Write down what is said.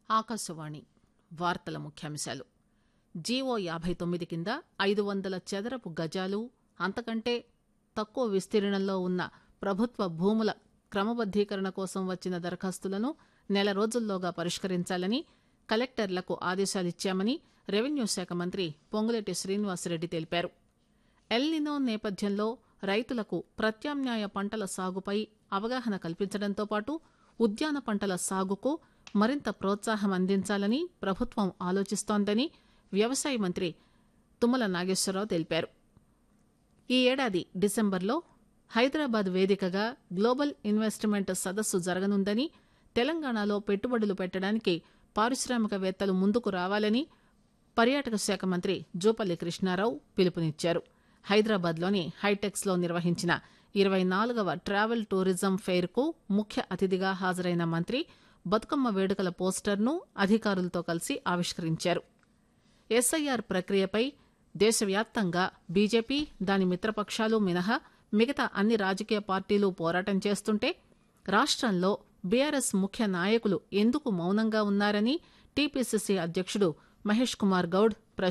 ఆకాశవాణి వార్తల ముఖ్యాంశాలు జీవో యాభై తొమ్మిది కింద ఐదు వందల చదరపు గజాలు అంతకంటే తక్కువ విస్తీర్ణంలో ఉన్న ప్రభుత్వ భూముల క్రమబద్దీకరణ కోసం వచ్చిన దరఖాస్తులను నెల రోజుల్లోగా పరిష్కరించాలని కలెక్టర్లకు ఆదేశాలిచ్చామని రెవెన్యూ శాఖ మంత్రి పొంగులేటి శ్రీనివాసరెడ్డి తెలిపారు ఎల్నినో నేపథ్యంలో రైతులకు ప్రత్యామ్నాయ పంటల సాగుపై అవగాహన కల్పించడంతో పాటు ఉద్యాన పంటల సాగుకు మరింత ప్రోత్సాహం అందించాలని ప్రభుత్వం ఆలోచిస్తోందని వ్యవసాయ మంత్రి తుమ్మల నాగేశ్వరరావు తెలిపారు ఈ ఏడాది డిసెంబర్లో హైదరాబాద్ వేదికగా గ్లోబల్ ఇన్వెస్ట్మెంట్ సదస్సు జరగనుందని తెలంగాణలో పెట్టుబడులు పెట్టడానికి పారిశ్రామికవేత్తలు ముందుకు రావాలని పర్యాటక శాఖ మంత్రి జూపల్లి కృష్ణారావు పిలుపునిచ్చారు హైదరాబాద్లోని హైటెక్స్ లో నిర్వహించిన ఇరవై నాలుగవ ట్రావెల్ టూరిజం ఫెయిర్ కు ముఖ్య అతిథిగా హాజరైన మంత్రి బతుకమ్మ వేడుకల పోస్టర్ను అధికారులతో కలిసి ఆవిష్కరించారు ఎస్ఐఆర్ ప్రక్రియపై దేశవ్యాప్తంగా బీజేపీ దాని మిత్రపక్షాలు మినహా మిగతా అన్ని రాజకీయ పార్టీలు పోరాటం చేస్తుంటే రాష్టంలో బీఆర్ఎస్ ముఖ్య నాయకులు ఎందుకు మౌనంగా ఉన్నారని టీపీసీసీ అధ్యక్షుడు మహేష్ కుమార్ గౌడ్